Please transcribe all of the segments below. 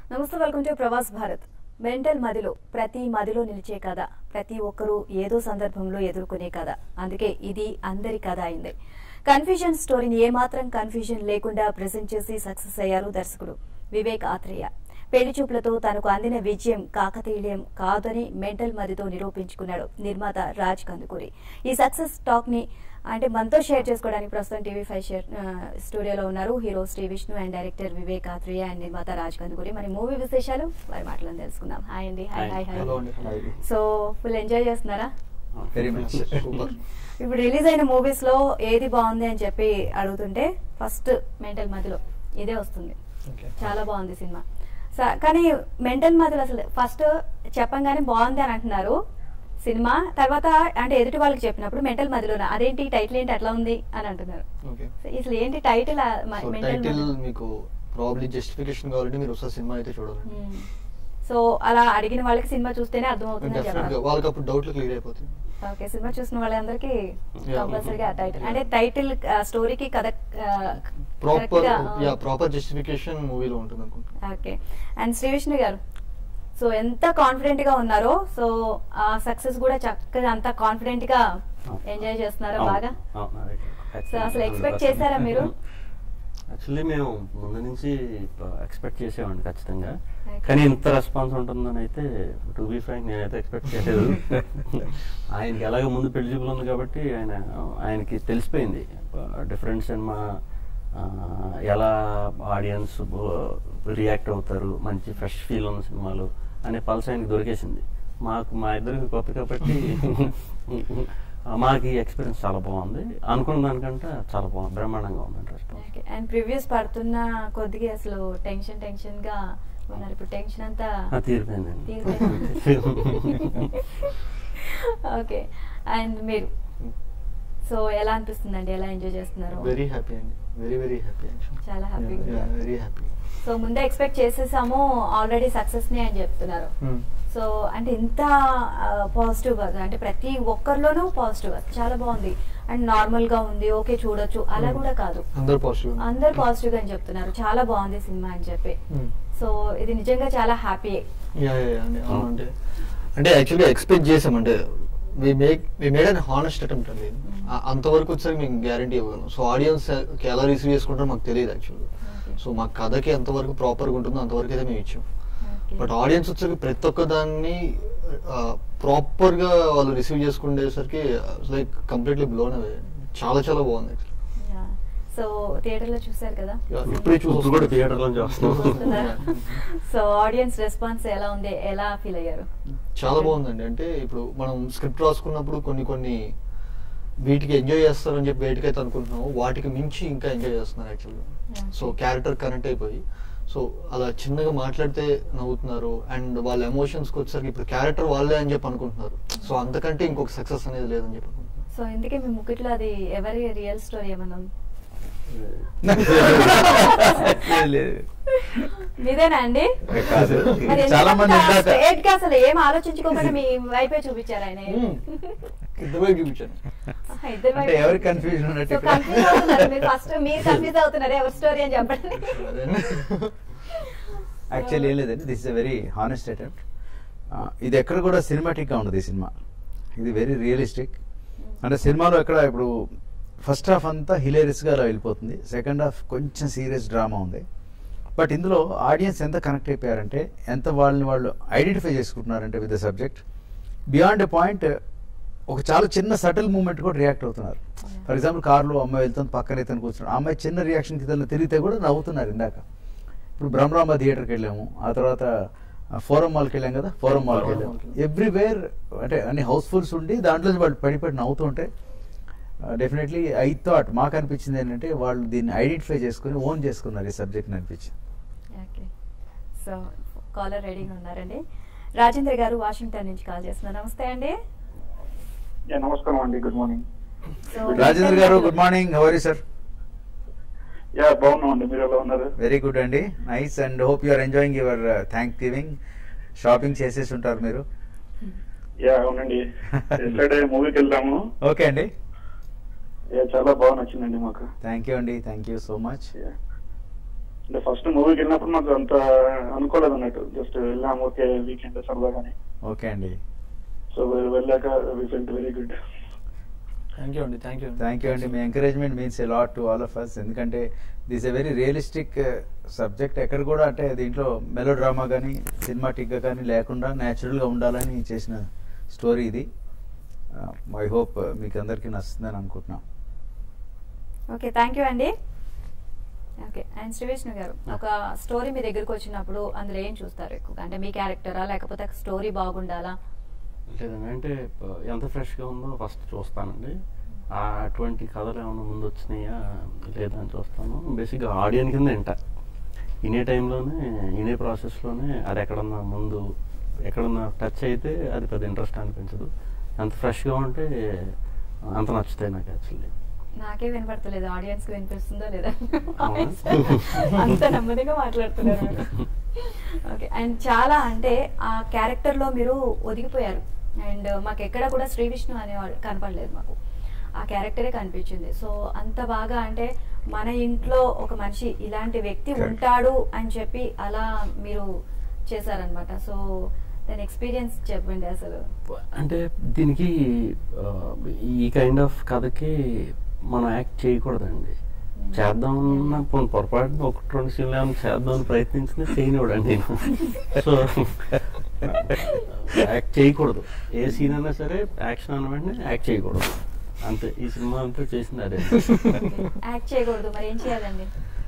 నమస్తే welcome to Pravas Bharat mental మదిలో ప్రతి మదిలో నిలిచే కథ ప్రతి ఒక్కరూ ఏదో సందర్భంలో ఎదుర్కొనే కథ అందుకే ఇది అందరి కథ అయింది కన్ఫ్యూజన్ స్టోరీని ఏమాత్రం కన్ఫ్యూజన్ లేకుండా ప్రెజెంట్ చేసి సక్సెస్ అయ్యారు దర్శకుడు వివేక్ ఆత్రేయ పెళ్లి చూపులతో తనకు అందిన విజయం కాకతీయం కాదని మెంటల్ మదితో నిరూపించుకున్నాడు నిర్మాత రాజ్ కందుకూరి ఈ సక్సెస్ టాక్ ని అంటే మనతో షేర్ చేసుకోవడానికి ప్రస్తుతం టీవీ ఫైవ్ షేర్ ఆ, స్టూడియోలో ఉన్నారు hero Sree Vishnu and director Vivek Athreya and నిర్మాత రాజ్ కందుకూరి మరి మూవీ విశేషాలు వారి మాటలను తెలుసుకుందాం హాయ్ అండి హాయ్ హాయ్ హాయ్ హలో అండి హాయ్ సో ఫుల్ ఎంజాయ్ చేస్తున్నారా వెరీ మచ్ సూపర్ ఇప్పుడు రిలీజ్ అయిన మూవీస్ లో ఏది బాగుంది అని చెప్పి అడుగుతుంటే ఫస్ట్ మెంటల్ మధ్యలో ఇదే వస్తుంది ఓకే చాలా బాగుంది సినిమా స- కానీ మెంటల్ మధ్యలో అసలు ఫస్ట్ చెప్పంగానే బాగుంది అని అంటున్నారు సినిమా తర్వాత అంటే ఎదుటి వాళ్ళకి చెప్పినప్పుడు మెంటల్ మధ్యలో అదేంటి టైటిల్ ఏంటి అట్లా ఉంది అని అంటున్నారు ఓకే సో అసలు ఏంటి టైటిల్ సో టైటిల్ మీకు ప్రాబ్లీ జస్టిఫికేషన్ కావాలంటే మీరు ఒకసారి సినిమా అయితే చూడాలండి సో అలా అడిగిన వాళ్ళకి సినిమా చూస్తేనే అర్థమవుతుంది అని డెఫినెట్ గా చెప్పారు వాళ్ళకి అప్పుడు డౌట్లు క్లియర్ అయిపోతుంది ఓకే సినిమా చూసిన వాళ్ళందరికీ Yeah. కంపల్సరీగా టైటిల్ Yeah. అంటే టైటిల్ స్టోరీకి కథ ప్రాపర్ యా ప్రాపర్ జస్టిఫికేషన్ మూవీలో ఉంటుంది అనుకుంటా ఓకే అండ్ శ్రీ విష్ణు గారు సో ఎంత కాన్ఫిడెంట్ గా ఉన్నారో సో ఆ సక్సెస్ కూడా చక్కగా అంత కాన్ఫిడెంట్ గా ఎంజాయ్ చేస్తున్నారా బాగా సో అసలు ఎక్స్పెక్ట్ చేశారా మీరు యాక్చువల్లీ మేము ముందు నుంచి ఎక్స్పెక్ట్ చేసామండి ఖచ్చితంగా Okay. కానీ ఇంత రెస్పాన్స్ ఉంటుందని అయితే టు బీ ఫ్రాంక్ నేనైతే ఎక్స్పెక్ట్ చేయలేదు ఆయనకి ఎలాగ ముందు పెళ్లి చూపులు ఉంది కాబట్టి ఆయన ఆయనకి తెలిసిపోయింది డిఫరెంట్ సినిమా ఆ, ఎలా ఆడియన్స్ రియాక్ట్ అవుతారు మంచి ఫ్రెష్ ఫీల్ ఉన్న సినిమాలు అనే పల్స్ ఆయనకి దొరికేసింది మాకు మా ఇద్దరికి కొత్త కాబట్టి ఆ, మాకు ఈ ఎక్స్పీరియన్స్ చాలా బాగుంది అనుకున్న దానికంటే చాలా బాగుంది బ్రహ్మాండంగా ఉందండి రెస్పాన్స్ ఓకే అండ్ ప్రివ్యూస్ పడుతున్న కొద్దిగా అసలు టెన్షన్ టెన్షన్ గా ఉన్నారు ఇప్పుడు టెన్షన్ అంతా ఆ, తీరిపోయిందండి తీరిపోయింది. ఓకే అండ్ మీరు సో ఎలా అనిపిస్తుందండి ఎలా ఎంజాయ్ చేస్తున్నారు వెరీ హ్యాపీ అండి వెరీ వెరీ హ్యాపీ చాలా హ్యాపీగా వెరీ హ్యాపీ సో ముందే ఎక్స్పెక్ట్ చేసేసాము ఆల్రెడీ సక్సెస్ ని అని చెప్తున్నారు సో అంటే ఇంత పాజిటివ్ గా అంటే ప్రతి ఒక్కరిలోనూ పాజిటివ్ గా చాలా బాగుంది అండ్ నార్మల్ గా ఉంది ఓకే చూడొచ్చు అలా కూడా కాదు అందరు పాజిటివ్ అందరు పాజిటివ్ గా అని చెప్తున్నారు చాలా బాగుంది సినిమా అని చెప్పి సో ఇది నిజంగా చాలా హ్యాపీ యా యా అండి అవును అంటే అంటే యాక్చువల్లీ ఎక్స్పెక్ట్ చేసామంటే we make we made an honest attempt అండి ఆ- అంతవరకు వచ్చేసరికి మేము గ్యారంటీ ఇవ్వగలం సో ఆడియన్స్ ఎలా రిసీవ్ చేసుకుంటారో మాకు తెలియదు యాక్చువల్గా సో మా కథకి ఎంతవరకు ప్రాపర్గా ఉంటుందో అంతవరకు అయితే మేము ఇచ్చాం బట్ ఆడియన్స్ వచ్చేసరికి ప్రతి ఒక్క దాన్ని ప్రాపర్ గా వాళ్ళు రిసీవ్ చేసుకునేసరికి లైక్ కంప్లీట్లీ బ్లోన్ అవే చాలా చాలా బాగుంది సో థియేటర్ లో చూసారు కదా Yeah, ఇప్పుడే చూసి ఇప్పుడు కూడా థియేటర్లో చూస్తున్నాం సో ఆడియన్స్ రెస్పాన్స్ ఎలా ఉంది ఎలా ఫీల్ అయ్యారు చాలా బాగుందండి అంటే ఇప్పుడు మనం స్క్రిప్ట్ రాసుకున్నప్పుడు కొన్ని కొన్ని వీటికి ఎంజాయ్ చేస్తారని చెప్పి వేటికైతే అనుకుంటున్నాము వాటికి మించి ఇంకా ఎంజాయ్ చేస్తున్నారు యాక్చువల్గా Yeah. సో క్యారెక్టర్ కనెక్ట్ అయిపోయి సో అలా చిన్నగా మాట్లాడితే నవ్వుతున్నారు అండ్ వాళ్ళ ఎమోషన్స్కి వచ్చేసరికి ఇప్పుడు క్యారెక్టర్ వాళ్ళే అని చెప్పి అనుకుంటున్నారు సో అంతకంటే ఇంకొక సక్సెస్ అనేది లేదని చెప్పి అనుకుంటున్నారు సో ఇందుకే మీ ముగ్గుట్లో అది ఎవరి రియల్ స్టోరీ ఏమన్నా ఉంది? లేదు, లేదు. మీదేనా అండి కాదు మరి చాలా మంది ఎందుకంత ఇందాక straight గా అసలు ఏం ఆలోచించుకోకుండా మీ వైపే చూపించారు ఆయన ఇద్దరు వైపు చూపించాను ఆహా, ఇద్దరి అంటే వైపు. ఎవరి కన్ఫ్యూజన్ ఉన్నట్టు సో ఇక్కడ? కన్ఫ్యూజ్ అవుతున్నారు మీరు ఫస్ట్ మీరు కన్ఫ్యూజ్ అవుతున్నారు ఎవరి స్టోరీ అని చెప్పండి యాక్చువల్లీ ఏం లేదండి this is very honest attempt ఇది ఎక్కడ కూడా సినిమాటిక్ గా ఉండదు ఈ సినిమా ఇది వెరీ రియలిస్టిక్ అంటే సినిమాలో ఎక్కడ ఇప్పుడు ఫస్ట్ హాఫ్ అంతా హిలేరియస్ గా అలా వెళ్ళిపోతుంది సెకండ్ హాఫ్ కొంచెం సీరియస్ డ్రామా ఉంది బట్ ఇందులో ఆడియన్స్ ఎంత కనెక్ట్ అయిపోయారంటే ఎంత వాళ్ళని వాళ్ళు ఐడెంటిఫై చేసుకుంటున్నారంటే with the subject beyond a point ఒక చాలా చిన్న సటిల్ మూమెంట్ కూడా రియాక్ట్ అవుతున్నారు ఫర్ ఎగ్జాంపుల్ కార్లో అమ్మాయి వెళ్తుంది పక్కన ఇతను కూర్చున్నాడు ఆ అమ్మాయి చిన్న రియాక్షన్కి ఇతను తిరిగితే కూడా నవ్వుతున్నారు ఇందాక ఇప్పుడు బ్రహ్మరాంబ థియేటర్కి వెళ్ళాము ఆ తర్వాత ఫోరం మాల్కి వెళ్ళాం కదా ఫోరం మాల్కి Forum వెళ్ళాము mall కి. ఎవ్రీవేర్ అంటే అన్ని హౌస్ఫుల్స్ ఉండి దాంట్లో వాళ్ళు పడి పడి నవ్వుతుంటే డెఫినెట్లీ ఐ థాట్ మాకు అనిపించింది ఏంటంటే వాళ్ళు దీన్ని ఐడెంటిఫై చేసుకుని ఓన్ చేసుకున్నారు ఈ సబ్జెక్ట్ని అనిపించింది ఓకే సో కాలర్ రెడీగా ఉన్నారండి రాజేంద్ర గారు వాషింగ్టన్ నుంచి కాల్ చేస్తున్నారు నమస్తే అండి యా, నమస్కారం అండి గుడ్ మార్నింగ్ సో రాజేంద్ర గారు good morning how are sir ya బాగున్నాం అండి మీరు ఎలా ఉన్నారు వెరీ గుడ్ అండి nice and hope you are enjoying your Thanksgiving shopping చేసేసి ఉంటారు మీరు యా అవునండి ఎస్టర్డే మూవీకి వెళ్దాము ఓకే అండి యా చాలా బాగా నచ్చిందండి మాకు థ్యాంక్ యూ అండి thank you so much ya అంటే ఫస్ట్ మూవీకి వెళ్ళినప్పుడు మాకు అంత అనుకోలేదు అన్నట్టు జస్ట్ వెళ్ళాము ఓకే వీకెండ్ సరదాగానే ఓకే అండి సో వెళ్ళాక we felt very good thank you అండి థ్యాంక్ యూ థ్యాంక్ యూ అండి మీ encouragement means a lot to all of us ఎందుకంటే this a very realistic subject ఎక్కడ కూడా అంటే దీంట్లో మెలో డ్రామా కానీ సినిమాటిక్గా కానీ లేకుండా న్యాచురల్గా ఉండాలని చేసిన స్టోరీ ఇది ఐ హోప్ మీకు అందరికీ నచ్చుతుందని అనుకుంటున్నాం ఓకే థ్యాంక్ యూ అండి ఓకే అండ్ శ్రీ విష్ణు గారు ఒక స్టోరీ మీ దగ్గరకు వచ్చినప్పుడు అందులో ఏం చూస్తారు ఎక్కువగా అంటే మీ క్యారెక్టరా లేకపోతే స్టోరీ బాగుండాలా లేదండి అంటే ప- ఎంత ఫ్రెష్గా ఉందో ఫస్ట్ చూస్తానండి ఆ అటువంటి కథలు ఏమైనా ముందు వచ్చినాయా లేదా అని చూస్తాను బేసిక్గా ఆడియన్ కింద వింటా వినే టైంలోనే వినే ప్రాసెస్లోనే అది ఎక్కడన్నా ముందు ఎక్కడన్నా టచ్ అయితే అది పెద్ద ఇంట్రెస్ట్ అనిపించదు ఎంత ఫ్రెష్గా ఉంటే అంత నచ్చుతాయి నాకు యాక్చువల్లీ నాకే వినపడతలేదు ఆడియన్స్ కి వినిపిస్తుందో లేదా అవునా? అంత నెమ్మదిగా మాట్లాడుతున్నారు ఓకే అండ్ చాలా అంటే ఆ క్యారెక్టర్ లో మీరు ఒదిగిపోయారు అండ్ మాకు ఎక్కడ కూడా శ్రీ విష్ణు అనేవాడు కనపడలేదు మాకు ఆ క్యారెక్టరే కనిపించింది సో అంత బాగా అంటే మన ఇంట్లో ఒక మనిషి ఇలాంటి వ్యక్తి Correct. ఉంటాడు అని చెప్పి అలా మీరు చేశారనమాట సో దాని ఎక్స్పీరియన్స్ చెప్పండి అసలు అంటే దీనికి ఆ, ఈ కైండ్ ఆఫ్ కథకి మనం యాక్ట్ చేయకూడదండి చేద్దామన్న పొ- పొరపాటున ఒకటి రెండు సీన్లు ఏమైనా చేద్దామని ప్రయత్నించిన చేయనివాడండి నేను సో యాక్ట్ చేయకూడదు ఏ సీన్ అయినా సరే యాక్షన్ అన్న వెంటనే యాక్ట్ చేయకూడదు అంతే ఈ సినిమా అంతా చేసింది అదే యాక్ట్ చేయకూడదు మరి ఏం చేయాలండి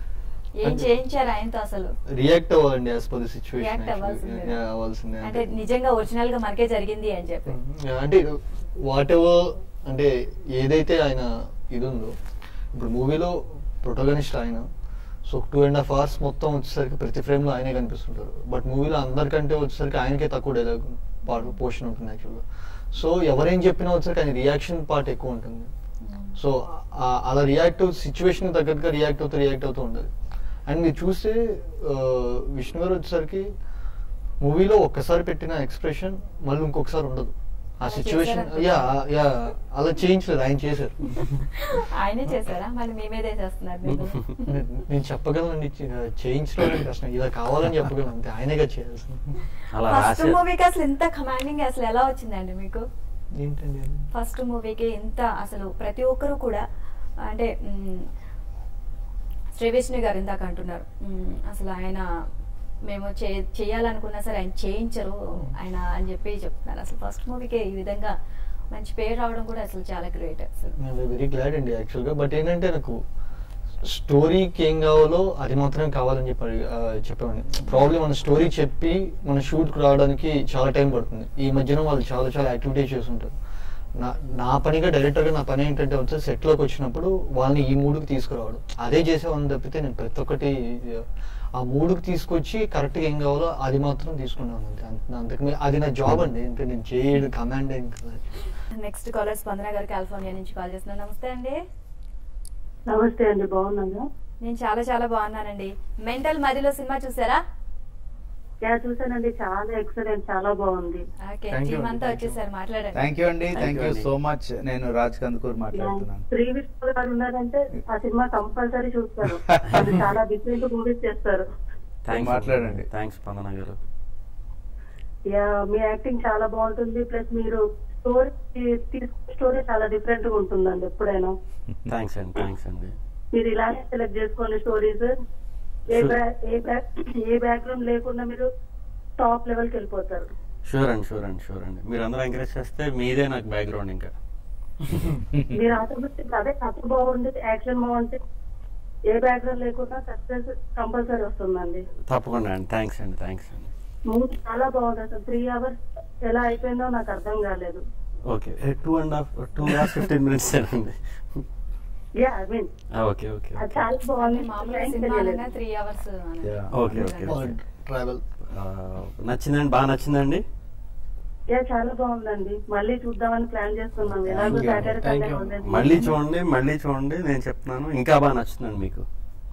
ఏం చేయించారు ఆయనతో అసలు రియాక్ట్ అవ్వాలండి as per the situation react అవ్వాల్సిందే అవ్వాల్సిందే అంటే నిజంగా ఒరిజినల్ గా మనకే జరిగింది అని చెప్పి Yeah, అంటే వాట్ ఎవర్ అంటే ఏదైతే ఆయన ఇది ఉందో ఇప్పుడు మూవీలో ప్రొటగనిస్ట్ ఆయన so two and half hours మొత్తం వచ్చేసరికి ప్రతి ఫ్రేమ్ లో ఆయనే కనిపిస్తుంటారు బట్ మూవీలో అందరికంటే వచ్చేసరికి ఆయనకే తక్కువ డైలాగ్ పార్ట్ పోర్షన్ ఉంటుంది యాక్చువల్గా సో ఎవరేం చెప్పినా వచ్చేసరికి ఆయన రియాక్షన్ పార్ట్ ఎక్కువ ఉంటుంది సో ఆ- అలా రియాక్ట్ సిచ్యువేషన్ తగ్గట్టుగా రియాక్ట్ అవుతూ రియాక్ట్ అవుతూ ఉండదు అండ్ మీరు చూస్తే ఆ, విష్ణు గారు వచ్చేసరికి మూవీలో ఒక్కసారి పెట్టిన ఎక్స్ప్రెషన్ మళ్ళీ ఇంకొకసారి ఉండదు ఆ అలా సిచ్యువేషన్ చేశారా? యా యా అలా చేయించలేదు ఆయన చేశారు ఆయనే చేశారా మళ్ళీ మీ మీద వేసేస్తున్నారు మీరు నేను- నేను చెప్పగలను చేయించడం అనేది కష్టం ఇలా కావాలని చెప్పగలను అంతే ఆయనేగా చేయాల్సింది అలా ఫస్ట్ రాసే మూవీకి అసలు ఇంత కమాండింగ్ అసలు ఎలా వచ్చిందండి మీకు ఏంటండి అది? ఫస్ట్ మూవీకి ఇంత అసలు ప్రతి ఒక్కరు కూడా అంటే మ్, శ్రీ విష్ణు గారు ఇందాక అంటున్నారు మ్, అసలు ఆయన మేము చే చేయాలనుకున్నా సరే ఆయన చేయించరు ఆయన అని చెప్పి చెప్తున్నారు అసలు ఫస్ట్ మూవీకి ఈ విధంగా మంచి పేరు రావడం కూడా అసలు చాలా గ్రేట్ అసలు నేను వెరీ గ్లాడ్ అండి యాక్చువల్గా బట్ ఏంటంటే నాకు స్టోరీకి ఏం కావాలో అది మాత్రమే కావాలని చెప్పి అడిగి- ఆ, చెప్పామండి ప్రాబ్లం మన స్టోరీ చెప్పి మన షూట్కి రావడానికి చాలా టైం పడుతుంది ఈ మధ్యన వాళ్ళు చాలా చాలా యాక్టివిటీస్ చేస్తుంటారు నా నా పనిగా డైరెక్టర్గా నా పని ఏంటంటే వచ్చి సెట్లోకి వచ్చినప్పుడు వాళ్ళని ఈ మూడుకి తీసుకురావడం అదే చేసేవాళ్ళని తప్పితే నేను ప్రతి ఒక్కటి ఆ మూడుకి తీసుకొచ్చి కరెక్ట్గా ఏం కావాలో అది మాత్రం తీసుకున్నాను అంతే అంత- అంతకు మీ- అది నా జాబ్ అండి అంటే నేను చేయడు కమాండ్ ఏం కదా నెక్స్ట్ కాలర్ స్పందన గారు కాలిఫోర్నియా నుంచి కాల్ చేస్తున్నాను నమస్తే అండి నమస్తే అండి బాగున్నాగా నేను చాలా చాలా బాగున్నానండి మెంటల్ మదిలో సినిమా చూసారా యా చూసానండి చాలా ఎక్సలెంట్ చాలా బాగుంది ఓకే Thank you టీం అండి, అంతా thank you. వచ్చేసారు మాట్లాడండి థ్యాంక్ యూ అండి Thank థ్యాంక్ you యూ అండి. సో మచ్ నేను రాజ్ కందుకూర్ మాట్లాడుతున్నాను శ్రీ విష్ణు గారు ఉన్నారంటే ఆ సినిమా కంపల్సరీ చూస్తారు అది చాలా డిఫరెంట్ మూవీస్ చేస్తారు థ్యాంక్స్ మాట్లాడండి. థ్యాంక్స్ స్పందన గారు యా మీ యాక్టింగ్ చాలా బాగుంటుంది ప్లస్ మీరు స్టోరీ తీసుకునే స్టోరీ చాలా డిఫరెంట్ గా ఉంటుందండి ఎప్పుడైనా థ్యాంక్స్ అండి థ్యాంక్స్ అండి మీరు ఇలానే సెలెక్ట్ చేసుకోండి స్టోరీస్ ఏ Sure. బ్యాక్ ఏ బ్యాక్ ఏ బ్యాక్గ్రౌండ్ లేకుండా మీరు టాప్ లెవెల్ కి వెళ్ళిపోతారు షూర్ అండి షూర్ అండి షూర్ అండి మీరు అందరూ ఎంకరేజ్ చేస్తే మీదే నాకు బ్యాక్గ్రౌండ్ ఇంకా మీరు ఆటోమేటిక్ అదే కథ బాగుంది యాక్షన్ బాగుంటే ఏ బ్యాక్గ్రౌండ్ లేకుండా సక్సెస్ కంపల్సరీ వస్తుందండి తప్పకుండా అండి థ్యాంక్స్ అండి థ్యాంక్స్ అండి మూవీ చాలా బాగుంది అసలు త్రీ అవర్స్ ఎలా అయిపోయిందో నాకు అర్థం కాలేదు okay two and half two hours fifteen minutes అండి ya I mean okay okay అది చాలా బాగుంది మామూలుగా Time సినిమాలైనా తెలియలేదు. Three hours Yeah. Okay, okay. Travel నచ్చిందండి బాగా నచ్చిందండి యా చాలా బాగుందండి మళ్ళీ చూద్దామని ప్లాన్ చేస్తున్నాం ఎలాగో Thank you. Saturday Thank Sunday you. ఉంది. మళ్ళీ చూడండి మళ్ళీ చూడండి నేను చెప్తున్నాను ఇంకా బాగా నచ్చుతుందండి మీకు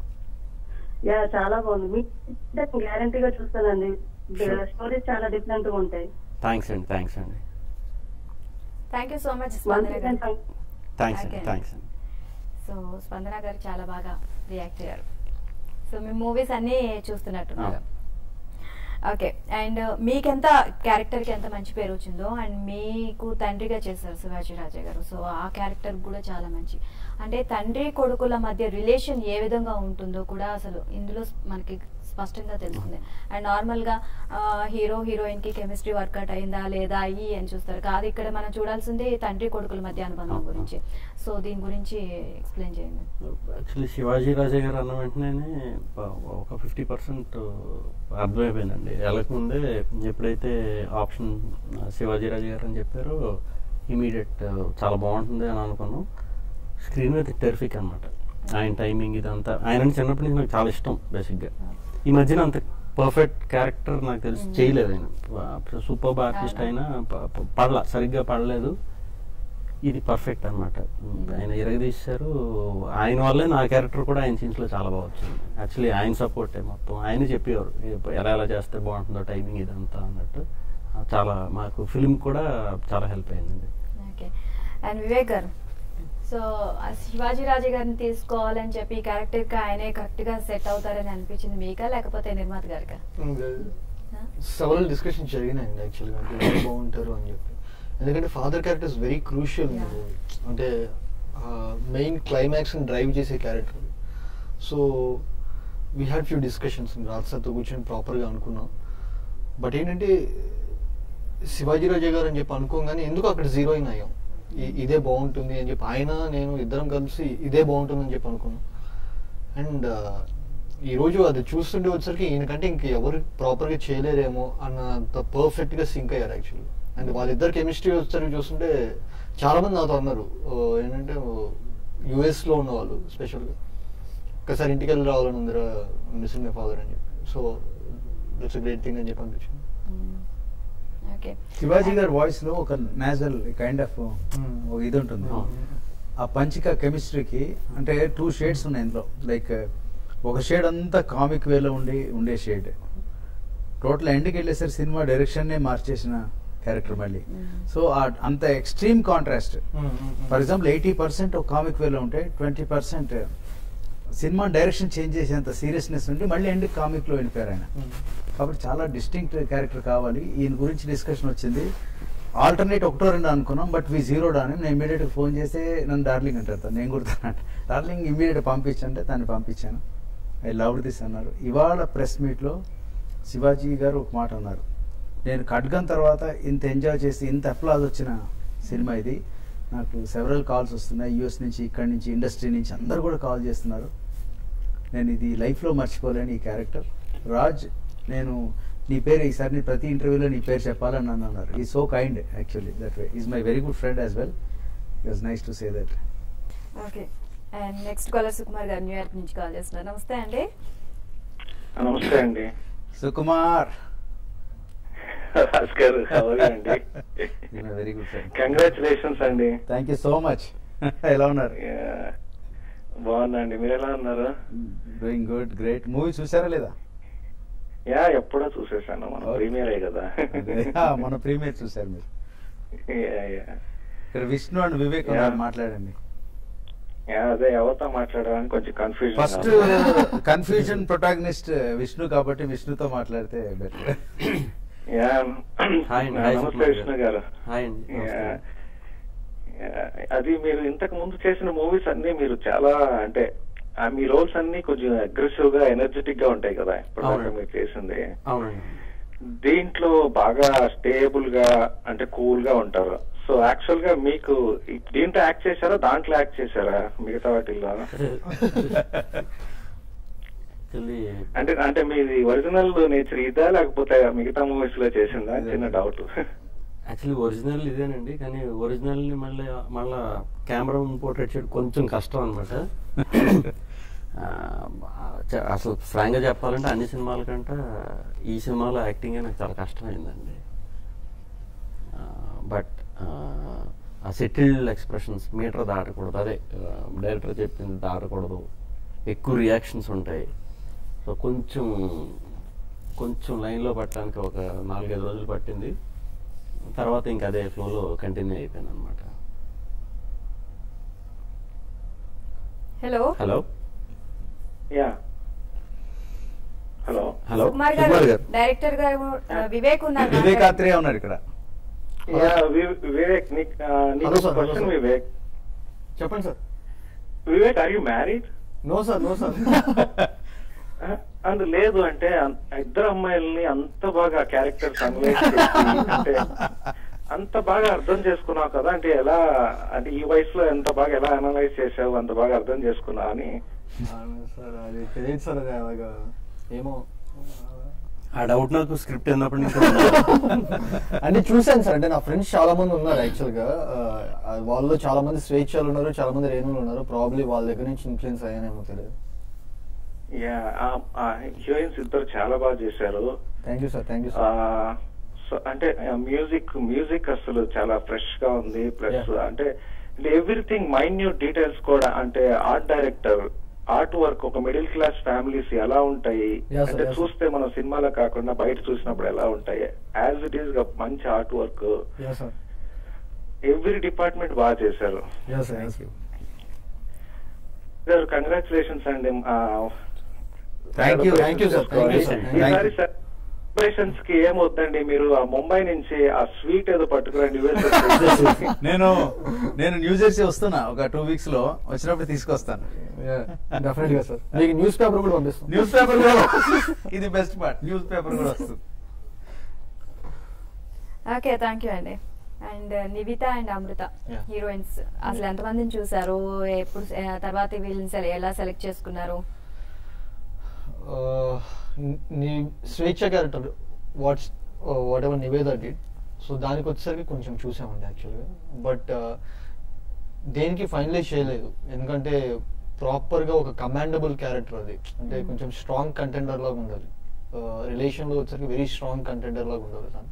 యా చాలా బాగుంది మీకు గ్యారంటీగా చూస్తానండి Sure. స్టోరీస్ చాలా డిఫరెంట్ గా ఉంటాయి థ్యాంక్స్ అండి థ్యాంక్స్ అండి thank you so much Once Spandana again, గారు థ్యాంక్స్ అండి Okay. థ్యాంక్స్ అండి సో స్పందన గారు చాలా బాగా రియాక్ట్ అయ్యారు సో మీ మూవీస్ అన్ని చూస్తున్నట్టున్నారు ఆ. ఓకే అండ్ మీకెంత క్యారెక్టర్ కి ఎంత మంచి పేరు వచ్చిందో అండ్ మీకు తండ్రిగా చేశారు శివాజీ రాజా గారు సో ఆ క్యారెక్టర్ కూడా చాలా మంచి అంటే తండ్రి కొడుకుల మధ్య రిలేషన్ ఏ విధంగా ఉంటుందో కూడా అసలు ఇందులో మనకి స్పష్టంగా తెలుస్తుంది అండ్ నార్మల్ గా హీరో హీరోయిన్ కి కెమిస్ట్రీ వర్కౌట్ అయిందా లేదా అయ్యి అని చూస్తారు కాదు ఇక్కడ మనం చూడాల్సింది తండ్రి కొడుకుల మధ్య అనుబంధం అవును. గురించి సో దీని గురించి ఎక్స్ప్లెయిన్ చేయండి యాక్చువల్లీ శివాజీ రాజా గారు అన్న వెంటనే ప- ఒక ఫిఫ్టీ పర్సెంట్ అర్థమైపోయిందండి వెళ్ళకముందే ఎప్పుడైతే ఆప్షన్ శివాజీ రాజా గారు అని చెప్పారో ఇమీడియట్ చాలా బాగుంటుంది అని అనుకున్నాం స్క్రీన్ మీద టెరిఫిక్ అనమాట ఆయన టైమింగ్ ఇదంతా ఆయన చిన్నప్పటి నుంచి నాకు చాలా ఇష్టం బేసిక్గా ఈ మధ్యన అంత పర్ఫెక్ట్ క్యారెక్టర్ నాకు తెలిసి Mm. చేయలేదు ఆయన సూపర్ ఆర్టిస్ట్ అయినా ప- ప- పడల సరిగ్గా పడలేదు ఇది పర్ఫెక్ట్ అనమాట ఆయన ఇరగదీశారు ఆయన వల్లే నా క్యారెక్టర్ కూడా ఆయన సీన్స్ లో చాలా బాగా వచ్చింది యాక్చువల్లీ ఆయన సపోర్టే మొత్తం ఆయన చెప్పేవారు ఏ- ఎలా ఎలా చేస్తే బాగుంటుందో టైమింగ్ ఇదంతా అన్నట్టు ఆ, చాలా మాకు ఫిల్మ్ కూడా చాలా హెల్ప్ అయిందండి ఓకే అండ్ వివేక్ గారు సో ఆ శివాజీ రాజా గారిని తీసుకోవాలని చెప్పి ఈ క్యారెక్టర్ కి ఆయనే కరెక్ట్ గా సెట్ అవుతారని అనిపించింది మీకా లేకపోతే నిర్మాత గారికా సెవెరల్ డిస్కషన్ జరిగినాయండి యాక్చువల్గా అంటే ఎవరు బాగుంటారు అని చెప్పి ఎందుకంటే father character is very crucial Yeah. అంటే మెయిన్ క్లైమాక్స్ డ్రైవ్ చేసే character so we had few discussions రాత్సతో కూర్చొని ప్రాపర్గా అనుకున్నాం బట్ ఏంటంటే శివాజీ రాజా గారు అని చెప్పి అనుకోగానే ఎందుకు అక్కడ జీరోయిన్ అయ్యాం ఇ- ఇదే బాగుంటుంది అని చెప్పి ఆయన నేను ఇద్దరం కలిసి ఇదే బాగుంటుంది అని చెప్పి అనుకున్నాం అండ్ ఈ రోజు అది చూస్తుంటే వచ్చేసరికి ఈయనకంటే ఇంక ఎవరు ప్రాపర్ గా చేయలేరేమో అన్నంత పర్ఫెక్ట్ గా సింక్ అయ్యారు యాక్చువల్లీ అండ్ వాళ్ళిద్దరు కెమిస్ట్రీ వచ్చేసరికి చూస్తుంటే చాలా మంది నాతో అన్నారు ఓ, ఏంటంటే యుఎస్ లో ఉన్న వాళ్ళు స్పెషల్ గా ఒకసారి ఇంటికి వెళ్ళి రావాలని ఉందిరా మిస్సింగ్ మై ఫాదర్ అని చెప్పి సో దట్స్ గ్రేట్ థింగ్ అని చెప్పి అనిపించింది ఓకే శివాజీ గారి వాయిస్ లో ఒక నేజల్ కైండ్ ఆఫ్ ఒక ఇది ఉంటుంది ఆ పంచిక కెమిస్ట్రీకి అంటే టూ షేడ్స్ ఉన్నాయి ఇందులో లైక్ ఒక షేడ్ అంతా కామిక్ వేలో ఉండి ఉండే షేడ్ టోటల్ ఎండ్కి వెళ్ళేసరి సినిమా డైరెక్షన్నే మార్చేసిన క్యారెక్టర్ మళ్ళీ సో అంత extreme contrast for example eighty percent ఒక కామిక్ వేలో ఉంటే ట్వంటీ పర్సెంట్ సినిమా డైరెక్షన్ చేంజ్ చేసేంత సీరియస్నెస్ ఉండి మళ్ళీ ఎండ్ కామిక్ లో వెళ్ళిపోయారు ఆయన కాబట్టి చాలా డిస్టింక్ట్ క్యారెక్టర్ కావాలి ఈయన గురించి డిస్కషన్ వచ్చింది ఆల్టర్నేట్ ఒకటో రెండు అనుకున్నాం బట్ వి జీరో అని నేను ఇమీడియట్ ఫోన్ చేసి నన్ను డార్లింగ్ అంటారు తను నేను కూడా డార్లింగ్ ఇమీడియట్ పంపించంటే దాన్ని పంపించాను ఐ లవ్ దిస్ అన్నారు ఇవాళ ప్రెస్ మీట్లో శివాజీ గారు ఒక మాట అన్నారు నేను ఖడ్గన్ తర్వాత ఇంత ఎంజాయ్ చేసి ఇంత అప్లాజ్ వచ్చిన సినిమా ఇది నాకు సెవరల్ కాల్స్ వస్తున్నాయి యూఎస్ నుంచి ఇక్కడి నుంచి ఇండస్ట్రీ నుంచి అందరు కూడా కాల్ చేస్తున్నారు నేను ఇది లైఫ్లో మర్చిపోలేని ఈ క్యారెక్టర్ రాజ్ నేను నీ పేరు ఈసారి నీ ప్రతి ఇంటర్వ్యూలో నీ పేరు చెప్పాలని నన్ను అన్నారు ఈ so kind actually that way is my very good friend as well it was nice to say that okay and next caller Sukumar గారు న్యూయార్క్ నుంచి కాల్ చేస్తున్నారు నమస్తే అండి నమస్తే అండి సుకుమార్ భాస్కర్ అండి వెరీ గుడ్ ఫ్రెండ్ కంగ్రాచులేషన్స్ అండి థ్యాంక్ యూ సో మచ్ ఎలా ఉన్నారు Yeah. బాగున్నా అండి మీరు ఎలా ఉన్నారు డూయింగ్ గుడ్ గ్రేట్ మూవీ చూసారా లేదా యా ఎప్పుడో చూసేసాను మన Okay. ప్రీమియరే కదా అదే, ఆ, మన ప్రీమియర్ చూసారు మీరు Yeah, yeah. ఇక్కడ విష్ణు అండ్ వివేక్ Yeah. ఉన్నారు, మాట్లాడండి యా అదే ఎవరితో మాట్లాడడానికి కొంచెం confusion first confusion protagonist Vishnu కాబట్టి విష్ణుతో మాట్లాడితే బెటర్ యా హాయ్ అండి హాయ్ నమస్తే సుకుమార్ విష్ణు గారు హాయ్ అండి నమస్తే. Yeah. Yeah. అది మీరు ఇంతకు ముందు చేసిన మూవీస్ అన్ని మీరు చాలా అంటే ఆ మీ రోల్స్ అన్ని కొంచెం అగ్రెసివ్ గా ఎనర్జెటిక్ గా ఉంటాయి కదా ఇప్పుడు అవునండి. మీరు చేసింది అవునండి దీంట్లో బాగా స్టేబుల్ గా అంటే కూల్ గా ఉంటారు సో యాక్చువల్ గా మీకు ఈ- దీంట్లో యాక్ట్ చేశారా దాంట్లో యాక్ట్ చేశారా మిగతా వాటిల్లో యాక్చువల్లీ అంటే అంటే మీది ఒరిజినల్ నేచర్ ఇదా లేకపోతే మిగతా మూవీస్ లో చేసిందా చిన్న డౌట్ యాక్చువల్లీ ఒరిజినల్ ఇదేనండి కానీ ఒరిజినల్ ని మళ్ళీ మళ్ళా కెమెరా పోర్ట్రేట్ చేయడం కొంచెం కష్టం అనమాట అసలు ఫ్రాంక్ గా చెప్పాలంటే అన్ని సినిమాల కంటే ఈ సినిమాలో యాక్టింగ్ నాకు చాలా కష్టమైందండి బట్ ఆ సెటిల్డ్ ఎక్స్ప్రెషన్స్ మీటర్ దాటకూడదు అదే డైరెక్టర్ చెప్పింది దాటకూడదు ఎక్కువ రియాక్షన్స్ ఉంటాయి సో కొంచెం కొంచెం లైన్లో పట్టడానికి ఒక నాలుగైదు రోజులు పట్టింది తర్వాత ఇంకా అదే ఫ్లోలో కంటిన్యూ అయిపోయింది అనమాట hello hello ya hello Sukumar Sukumar గారు గారు. డైరెక్టర్ గారు ఆ, వివేక్ ఉన్నారు వివేక్ ఆత్రేయ ఉన్నారు ఇక్కడ యా, వి- వివేక్ నీకు Hello, sir. Hello, question sir. Vivek చెప్పండి sir Vivek are you married no sir no sir అందు లేదు అంటే అన్- ఇద్దరు అమ్మాయిల్ని అంత బాగా క్యారెక్టర్స్ అనలైజ్ అంటే అంత బాగా అర్థం చేసుకున్నావు కదా అంటే ఎలా అంటే ఈ వయసులో ఎంత బాగా ఎలా అనలైజ్ చేసావు అంత బాగా అర్థం చేసుకున్నావు అని సార్ అది తెలియదు సార్ అది అలాగా ఏమో ఆ డౌట్ నాకు స్క్రిప్ట్ అన్నప్పటి నుంచి అంటే చూశాను సార్ అంటే నా ఫ్రెండ్స్ చాలా మంది ఉన్నారు యాక్చువల్ గా ఆ, వాళ్ళలో చాలా మంది స్వేచ్ఛలు ఉన్నారు చాలా మంది రేణులు ఉన్నారు ప్రాబ్లీ వాళ్ళ దగ్గర నుంచి ఇన్ఫ్లుయెన్స్ అయ్యానేమో తెలియదు యా హీరోయిన్స్ ఇద్దరు చాలా బాగా చేశారు thank you sir thank you ఆ, సార్ సో అంటే మ్యూజిక్ మ్యూజిక్ అసలు చాలా ఫ్రెష్ గా ఉంది ప్లస్ Yeah. అంటే ఎవ్రీథింగ్ మైన్యూట్ డీటెయిల్స్ కూడా అంటే ఆర్ట్ డైరెక్టర్ ఆర్ట్ వర్క్ ఒక మిడిల్ క్లాస్ ఫ్యామిలీస్ ఎలా ఉంటాయి Yes, sir, అంటే yes, sir. చూస్తే మనం సినిమాలో కాకుండా బయట చూసినప్పుడు ఎలా ఉంటాయి యాజ్ ఇట్ ఈస్ మంచి art work yes sir every department బాగా చేశారు yes sir yes sir congratulations అండి Thank you, thank you, sir. Thank you, sir. ఈసారి సెలబ్రేషన్స్ కి ఏమవుతుందండి మీరు ఆ ముంబై నుంచి ఆ స్వీట్ ఏదో పట్టుకురండి US నేను నేను న్యూ జెర్సీ వస్తున్నా ఒక టూ వీక్స్ లో వచ్చినప్పుడు తీసుకొస్తాను డెఫినెట్ గా సార్ మీకు న్యూస్ పేపర్ కూడా పంపిస్తాం న్యూస్ పేపర్ కూడా ఇది బెస్ట్ పార్ట్ న్యూస్ పేపర్ కూడా వస్తుంది ఓకే థ్యాంక్ యూ అండి and Nivetha and Amrutha Yeah. Heroines అసలు ఎంతమందిని చూసారు ఎప్పుడు ఆ, తర్వాత వీళ్ళని సెల- ఎలా సెలెక్ట్ చేసుకున్నారు Uh, నీ Swecha character what's whatever Nivetha did so దానికి వచ్చేసరికి కొంచెం చూసామండి యాక్చువల్గా బట్ దేనికి ఫైనలైజ్ చేయలేదు ఎందుకంటే ప్రాపర్గా ఒక కమాండబుల్ క్యారెక్టర్ అది అంటే Mm. కొంచెం స్ట్రాంగ్ కంటెండర్ లాగా ఉండాలి రిలేషన్లో వచ్చేసరికి వెరీ స్ట్రాంగ్ కంటెండర్ లాగా ఉండాలి తను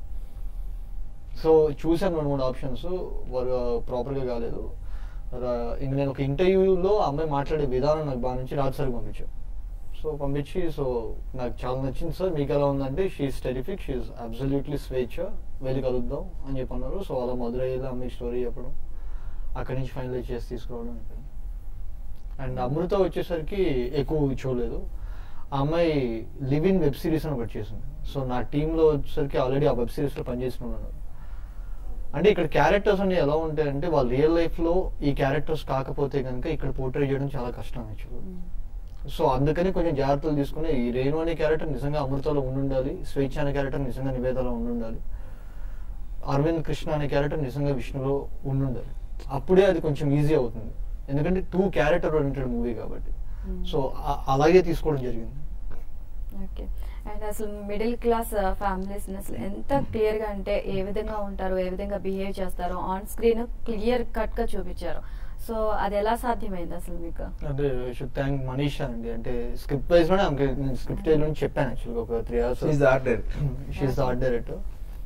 సో చూసాను రెండు మూడు ఆప్షన్స్ వారు ప్రాపర్గా కాలేదు రా- ఇంక నేను ఒక ఇంటర్వ్యూలో అమ్మాయి మాట్లాడే విధానం నాకు బాగా నుంచి రాజు సార్కి పంపించాను సో పంపించి సో నాకు చాలా నచ్చింది సార్ మీకు ఎలా ఉందంటే షీఈస్ టెరిఫిక్ షీఈస్ అబ్సల్యూట్లీ స్వేచ్ఛ వెళ్ళి కలుద్దాం అని చెప్పి అన్నారు సో అలా మధురైలో అమ్మాయి స్టోరీ చెప్పడం అక్కడి నుంచి ఫైనలైజ్ చేసి తీసుకురావడం అండ్ అమృత వచ్చేసరికి ఎక్కువ చూడలేదు ఆ అమ్మాయి లివ్ ఇన్ వెబ్ సిరీస్ అని ఒకటి చేసింది సో నా టీంలో వచ్చేసరికి ఆల్రెడీ ఆ వెబ్ సిరీస్లో పనిచేసిన వాళ్ళు ఉన్నారు అంటే ఇక్కడ క్యారెక్టర్స్ అన్ని ఎలా ఉంటాయంటే వాళ్ళ రియల్ లైఫ్లో ఈ క్యారెక్టర్స్ కాకపోతే కనుక ఇక్కడ పోర్ట్రే చేయడం చాలా కష్టం యాక్చువల్గా సో అందుకని కొంచెం జాగ్రత్తలు తీసుకుని ఈ రేణు అనే క్యారెక్టర్ నిజంగా అమృతలో ఉండాలి స్వేచ్ఛ అనే క్యారెక్టర్ నిజంగా నివేదలో ఉండాలి అరవింద్ కృష్ణ అనే క్యారెక్టర్ నిజంగా విష్ణులో ఉండాలి అప్పుడే అది కొంచెం ఈజీ అవుతుంది ఎందుకంటే టూ క్యారెక్టర్ ఓరియంటెడ్ మూవీ కాబట్టి Hmm. సో ఆ- అలాగే తీసుకోవడం జరిగింది ఓకే అండ్ అసలు మిడిల్ క్లాస్ ఫ్యామిలీస్ అసలు ఎంత క్లియర్ గా అంటే ఏ విధంగా ఉంటారు ఏ విధంగా బిహేవ్ చేస్తారో ఆన్ స్క్రీన్ క్లియర్ కట్ గా చూపించారు సో అది ఎలా సాధ్యమైంది అసలు మీకు అంటే షుడ్ థ్యాంక్ మనీషా అండి అంటే స్క్రిప్ట్ వైజ్ లోనే ఆమెకి నేను స్క్రిప్ట్ వైజ్ నుంచి చెప్పాను యాక్చువల్గా ఒక three hours She's the art director. She is the art director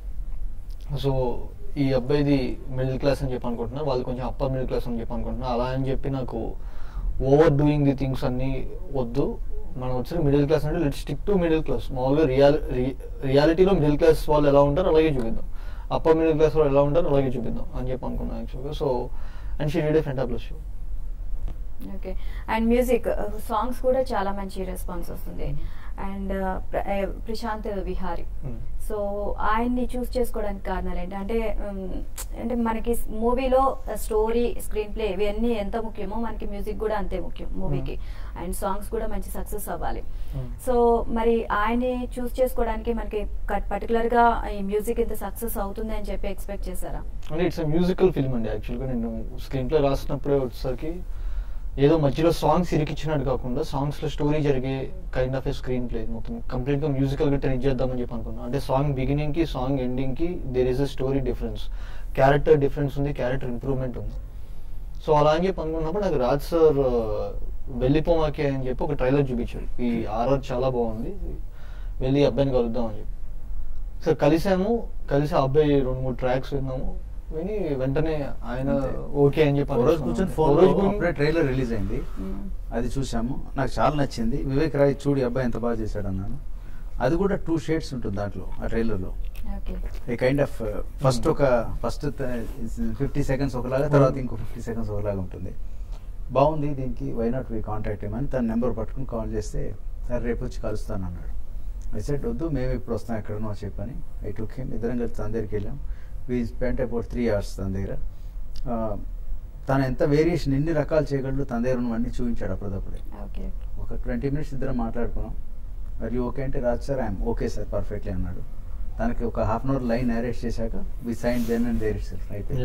so ఈ అబ్బాయిది మిడిల్ క్లాస్ అని చెప్పి అనుకుంటున్నా వాళ్ళు కొంచెం అప్పర్ మిడిల్ క్లాస్ అని చెప్పి అనుకుంటున్నా అలా అని చెప్పి నాకు ఓవర్ డూయింగ్ ది థింగ్స్ అన్ని వద్దు మనం వచ్చి మిడిల్ క్లాస్ అంటే let stick to middle class మామూలుగా రియాల్ రియాలిటీలో మిడిల్ క్లాస్ వాళ్ళు ఎలా ఉంటారు అలాగే చూపిద్దాం అప్పర్ మిడిల్ క్లాస్ వాళ్ళు ఎలా ఉంటారు అలాగే చూపిద్దాం అని చెప్పి అనుకున్నాను యాక్చువల్గా so and she did a fantabulous show okay and music songs కూడా చాలా మంచి రెస్పాన్స్ వస్తుంది అండ్ ప్రశాంత్ విహారీ సో ఆయన్ని చూస్ చేసుకోవడానికి కారణాలు ఏంటి అంటే ఉమ్, అంటే మనకి మూవీలో స్టోరీ స్క్రీన్ ప్లే ఇవన్నీ ఎంత ముఖ్యమో మనకి మ్యూజిక్ కూడా అంతే ముఖ్యం మూవీకి అండ్ సాంగ్స్ కూడా మంచి సక్సెస్ అవ్వాలి Hmm. సో మరి ఆయన్ని చూస్ చేసుకోవడానికి మనకి పర్టికులర్ గా ఈ మ్యూజిక్ ఇంత సక్సెస్ అవుతుంది అని చెప్పి ఎక్స్పెక్ట్ చేశారా అంటే ఇట్స్ మ్యూజికల్ ఫిల్మ్ అండి యాక్చువల్గా నేను స్క్రీన్ ప్లే రాసినప్పుడే వచ్చేసరికి ఏదో మధ్యలో సాంగ్స్ ఇరికిచ్చినట్టు కాకుండా సాంగ్స్ లో స్టోరీ జరిగే kind of a screenplay మొత్తం కంప్లీట్ గా మ్యూజికల్ గా ట్రైన్ చేద్దామని చెప్పి అనుకున్నాను అంటే సాంగ్ బిగినింగ్ కి సాంగ్ ఎండింగ్ కి there is a story difference character difference ఉంది క్యారెక్టర్ ఇంప్రూవ్మెంట్ ఉంది సో అలా అని చెప్పి అనుకున్నప్పుడు నాకు రాజ్ సార్ వెళ్ళిపోమాకే అని చెప్పి ఒక ట్రైలర్ చూపించాడు ఈ ఆర్ఆర్ చాలా బాగుంది వెళ్ళి అబ్బాయిని కలుద్దాం అని చెప్పి సో కలిసాము కలిసి ఆ అబ్బాయి రెండు మూడు ట్రాక్స్ విన్నాము విని వెంటనే ఆయన అంతే. ఓకే అని చెప్పి ఓ రోజు అనుకున్నాం. కూర్చొని ఓ ఫోన్ రోజు కూర్చొని- అప్పుడే ట్రైలర్ రిలీజ్ అయింది అది చూసాము నాకు చాలా నచ్చింది వివేక్ రాయ్ చూడు ఈ అబ్బాయి ఎంత బాగా చేశాడు అన్నాను అది కూడా టూ షేడ్స్ ఉంటుంది దాంట్లో ఆ ట్రైలర్లో okay a kind of first ఒక ఫస్ట్ ఫిఫ్టీ సెకండ్స్ ఒకలాగా తర్వాత ఇంకో ఫిఫ్టీ సెకండ్స్ ఒకలాగా ఉంటుంది బాగుంది దీనికి వై నాట్ వీ కాంటాక్ట్ ఏమని తన నెంబర్ పట్టుకుని కాల్ చేస్తే సార్ రేపు వచ్చి కలుస్తాను అన్నాడు ఐ సెట్ వద్దు మేము ఇప్పుడు వస్తాం ఎక్కడనో చెప్పని ఐ టుక్ హిమ్ ఇద్దరం కలిసి తన దగ్గరికి వెళ్ళాం we spent about three hours తన దగ్గర ఆ, తను ఎంత వేరియేషన్ ఎన్ని రకాలు చేయగలడు తన దగ్గర ఉన్నవన్నీ చూపించాడు అప్పుడప్పుడే ఓకే ఒక ట్వంటీ మినిట్స్ ఇద్దరం మాట్లాడుకున్నాం మరి ఓకే అంటే Raj sir I'm okay sir perfectly అన్నాడు తనకి ఒక half an hour line arrest చేశాక we sign then and there itself అయిపోయింది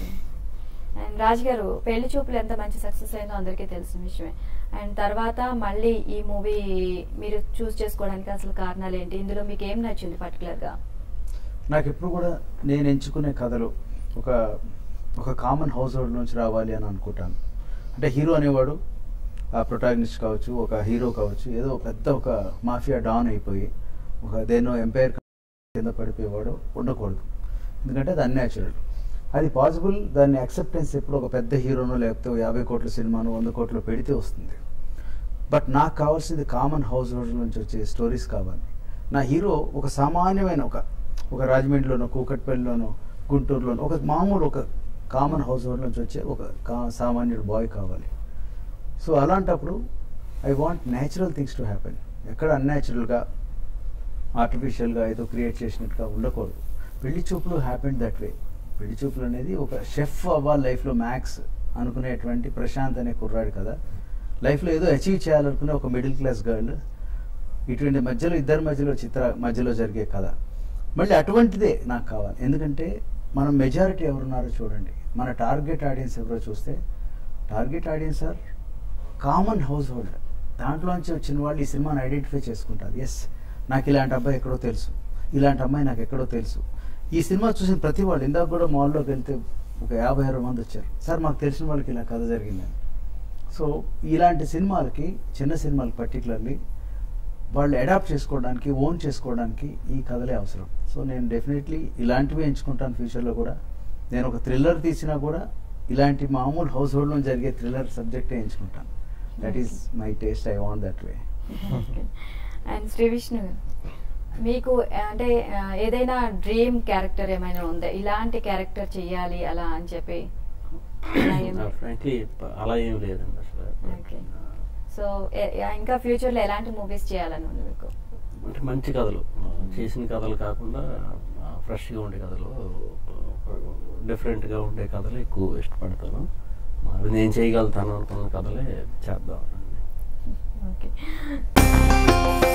Yeah. అండ్ రాజ్ గారు పెళ్లి చూపులు ఎంత మంచి సక్సెస్ అయిందో అందరికీ తెలిసిన విషయమే అండ్ తర్వాత మళ్ళీ ఈ మూవీ మీరు చూస్ చేసుకోవడానికి అసలు కారణాలు ఏంటి ఇందులో మీకు ఏం నచ్చింది పర్టికులర్ గా నాకు ఎప్పుడు కూడా నేను ఎంచుకునే కథలు ఒక ఒక కామన్ హౌస్ హోల్డ్ నుంచి రావాలి అని అనుకుంటాను అంటే హీరో అనేవాడు ఆ ప్రొటాగనిస్ట్ కావచ్చు ఒక హీరో కావచ్చు ఏదో పెద్ద ఒక మాఫియా డాన్ అయిపోయి ఒక దేనో ఎంపైర్ కింద పడిపోయేవాడు ఉండకూడదు ఎందుకంటే అది అన్యాచురల్ అది పాసిబుల్ దాన్ని అక్సెప్టెన్స్ ఎప్పుడు ఒక పెద్ద హీరోనో లేకపోతే ఓ యాభై కోట్ల సినిమాను వంద కోట్లు పెడితే వస్తుంది బట్ నాకు కావాల్సింది కామన్ హౌస్ హోల్డ్ నుంచి వచ్చే స్టోరీస్ కావాలి నా హీరో ఒక సామాన్యమైన ఒక ఒక రాజమండ్రిలోనో కూకట్పల్లిలోనో గుంటూరులోనో ఒక మామూలు ఒక కామన్ హౌస్ హోల్డ్ నుంచి వచ్చే ఒక కా- సామాన్యుడు బాయ్ కావాలి సో అలాంటప్పుడు I want natural things to happen ఎక్కడ అన్యాచురల్గా ఆర్టిఫిషియల్గా ఏదో క్రియేట్ చేసినట్టుగా ఉండకూడదు పెళ్లి చూపులు హ్యాపెన్ దట్ వే పెళ్లి చూపులు అనేది ఒక షెఫ్ అవ్వాలి లైఫ్లో మ్యాక్స్ అనుకునేటువంటి ప్రశాంత్ అనే కుర్రాడు కదా లైఫ్లో ఏదో అచీవ్ చేయాలనుకునే ఒక మిడిల్ క్లాస్ గర్ల్ ఇటువంటి మధ్యలో ఇద్దరి మధ్యలో చిత్ర మధ్యలో జరిగే కథ మళ్ళీ అటువంటిదే నాకు కావాలి ఎందుకంటే మనం మెజారిటీ ఎవరున్నారో చూడండి మన టార్గెట్ ఆడియన్స్ ఎవరో చూస్తే target audience are common household దాంట్లోంచి వచ్చిన వాళ్ళు ఈ సినిమాని ఐడెంటిఫై చేసుకుంటారు ఎస్ నాకు ఇలాంటి అబ్బాయి ఎక్కడో తెలుసు ఇలాంటి అమ్మాయి నాకు ఎక్కడో తెలుసు ఈ సినిమా చూసిన ప్రతి వాళ్ళు ఇందాక కూడా మాల్లోకి వెళ్తే ఒక యాభై అరవై మంది వచ్చారు సార్ మాకు తెలిసిన వాళ్ళకి ఇలా కథ జరిగిందని సో ఇలాంటి సినిమాలకి చిన్న సినిమాలకి పర్టికులర్లీ వాళ్ళు అడాప్ట్ చేసుకోవడానికి ఓన్ చేసుకోవడానికి ఈ కథలే అవసరం సో నేను డెఫినెట్లీ ఇలాంటివి ఎంచుకుంటాను ఫ్యూచర్లో కూడా నేను ఒక థ్రిల్లర్ తీసినా కూడా ఇలాంటి మామూలు హౌస్ హోల్డ్లో జరిగే థ్రిల్లర్ సబ్జెక్టే ఎంచుకుంటాను that is my taste I want that way and Shri Vishnu గారు, మీకు ఆ, అంటే ఆ, ఏదైనా డ్రీమ్ క్యారెక్టర్ ఏమైనా ఉందా ఇలాంటి క్యారెక్టర్ చెయ్యాలి అలా అని చెప్పి అలా ఏం లేదు. ఫ్రాంక్లీ అలా ఏం లేదండి అసలు Okay. సో ఏ- ఇంకా ఫ్యూచర్ లో ఎలాంటి మూవీస్ చేయాలని ఉంది మీకు అంటే మంచి కథలు చేసిన కథలు కాకుండా ఫ్రెష్గా ఉండే కథలు డిఫరెంట్గా ఉండే కథలు ఎక్కువ ఇష్టపడతాను అవి నేను చేయగలుగుతాను అనుకున్న కథలే చేద్దాం ఓకే